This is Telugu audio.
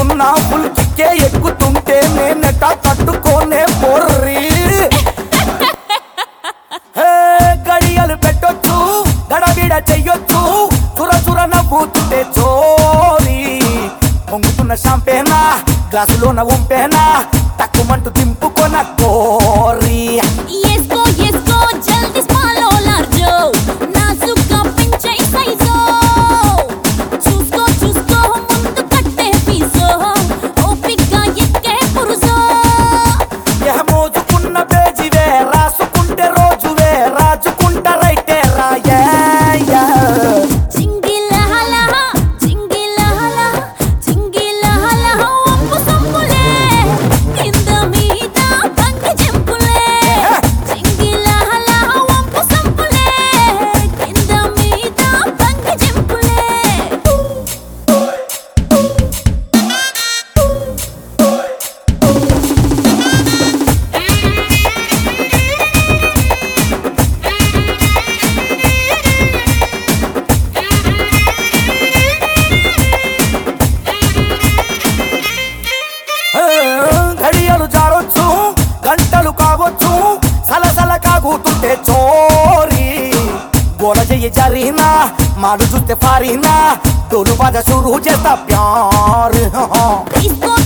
ఎక్కుతున్నా ఫుల్ కిక్కే ఎక్కుతుంటే నేనెట తట్టుకోనే బొర్రి హే, గడియలు పెట్టొచ్చు గడబిడ చెయ్యొచ్చు చుర చుర నవ్వుతుంటే చోరీ పొంగుతున్న షాంపేనా గ్లాసులోన వంపేనా తక్కుమంటూ దింపుకొన కోరి ఎస్కో ఎస్కో జల్దీ స్పాలో లార్జో నాజుగ్గా పెంచే సైజో చూసుకో చూసుకో ముందు కట్టే పీసో ఓపిగ్గా ఎక్కే పురుజో ఏ మోజుకున్న పేజీవే రాసుకుంటే రోజువే రాజుకుంట రైటే రాయే చింగిలహల చింగిలహల చింగిలహల ఒప్పు సొప్పులే కింద మీద బంగి జంపులే చింగిలహల ఒప్పు సొప్పులే కింద మీద బంగి జంపులే ఏ, ఘడియలు జారొచ్చు గంటలు కావచ్చు సలసల కాగుతుంటే చోరీ గోల చెయ్యి జరిగినా మాడు చూస్తే ఫారినా తోలు బాజ షురూ చేస్తా ప్యార్ इसको